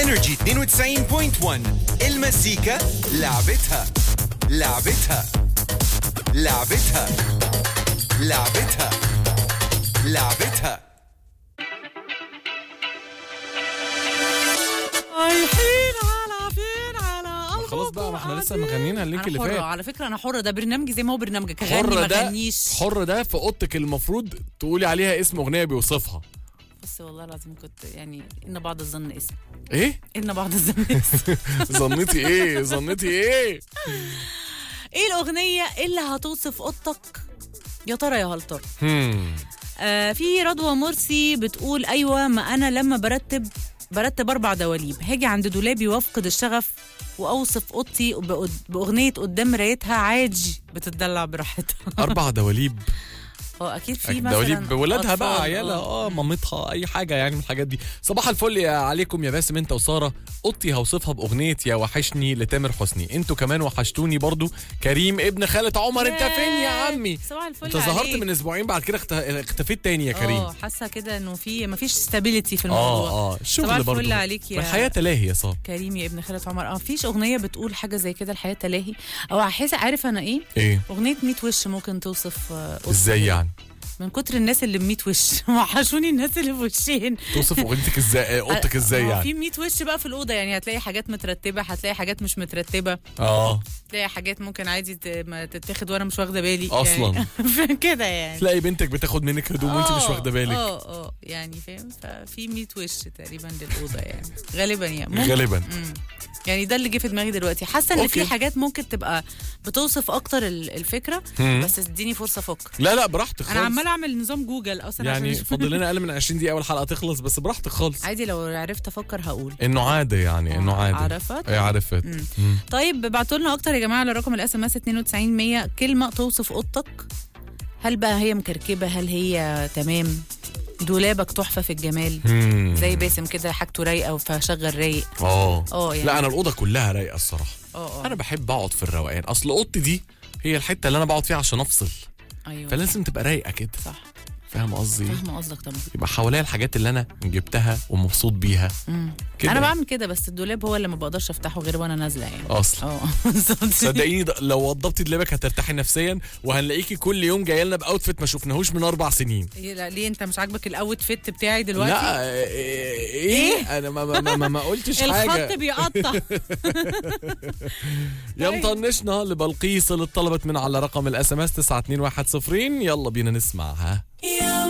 انرجي 92.1 المزيكا لعبتها لعبتها لعبتها لعبتها لعبتها رايحين على فين على خلاص بقى ما احنا لسه مغنيين اللينك أنا اللي حرة فات على فكرة أنا حرة ده برنامجي زي ما هو برنامجك أغني حر ما ده غنيش حر ده في اوضتك المفروض تقولي عليها اسم اغنيه بيوصفها بس والله العظيم كنت يعني إن بعض الظن اسم ايه إن بعض الظن اسم ظنيتي ايه ظنيتي ايه إيه الأغنية اللي هتوصف أوضتك يا ترى يا هل ترى هم. آه في رضوى مرسي بتقول ايوه ما انا لما برتب برتب اربع دواليب هاجي عند دولابي وافقد الشغف واوصف اوضتي بأد- باغنيه قدام مرايتها عادي بتدلع براحتها اربع دواليب اه اكيد في مثلا دواليب بولادها بقى أطفال، عيالها آه. اه مامتها اي حاجه يعني من الحاجات دي صباح الفل يا عليكم يا باسم انت وساره اوضتي هوصفها باغنيه يا وحشني لتامر حسني انتوا كمان وحشتوني برضو كريم ابن خالة عمر انت فين يا عمي صباح الفل انت ظهرت عليك. من اسبوعين بعد كده اخت- اختفيت تاني يا كريم اه حاسه كده انه في مفيش ستابيليتي في الموضوع اه اه صباح الشغل الفل برضو عليك يا- الحياه تلاهي يا صاحبي كريم يا ابن خالة عمر اه فيش اغنيه بتقول حاجه زي كده الحياه تلاهي او احس عارف انا ايه ايه اغنيه 100 وش ممكن توصف آه، أوضتك. ازاي يعني من كتر الناس اللي ب 100 وش وحشوني الناس اللي بوشين توصف اغنيتك ازاي اوضتك ازاي هو يعني في 100 وش بقى في الاوضه يعني هتلاقي حاجات مترتبه هتلاقي حاجات مش مترتبه اه تلاقي حاجات ممكن عادي ت- ما تتاخد وانا مش واخده بالي أصلاً. يعني كده يعني تلاقي بنتك بتاخد منك هدوم وانت مش آه، واخده بالك اه اه يعني فاهم ففي 100 وش تقريبا للاوضه يعني غالبا يعني ممكن غالبا مم. يعني ده اللي جه في دماغي دلوقتي حاسه ان في أوكي. حاجات ممكن تبقى بتوصف اكتر ال- الفكره مم. بس اديني فرصه افكر لا لا براحتك خالص انا عماله اعمل نظام جوجل اصلا يعني عشان فاضل لنا اقل من 20 دقيقه والحلقه تخلص بس براحتك خالص عادي لو عرفت افكر هقول انه عاده يعني انه آه، عاده عرفت؟ ايه عرفت مم. مم. طيب ابعتوا لنا اكتر يا جماعه على رقم الاس ام اس 92100 كلمه توصف اوضتك هل بقى هي مكركبه هل هي تمام دولابك تحفه في الجمال مم. زي باسم كده حاجته رايقه فشغل رايق اه اه يعني لا انا الاوضه كلها رايقه الصراحه اه انا اه بحب اقعد في الروقان اصل اوضتي دي هي الحته اللي انا بقعد فيها عشان افصل ايوه فلازم تبقى رايقه كده صح فاهم قصدي ايه فاهمه قصدك طبعا يبقى حواليا الحاجات اللي انا جبتها ومبسوط بيها مم. كده انا بعمل كده بس الدولاب هو اللي ما بقدرش افتحه غير وانا نازله يعني اصلا اه بالظبط. صدقيني ده- لو وضبتي دولابك هترتاحي نفسيا وهنلاقيكي كل يوم جاي لنا باوتفيت ما شفناهوش من اربع سنين إيه لا ليه انت مش عاجبك الاوت فيت بتاعي دلوقتي لا ايه انا ما ما ما, ما, ما قلتش الخط حاجه بيقطع يا مطنشنا لبلقيس اللي طلبت من على رقم الاس ام اس 92110 يلا بينا نسمعها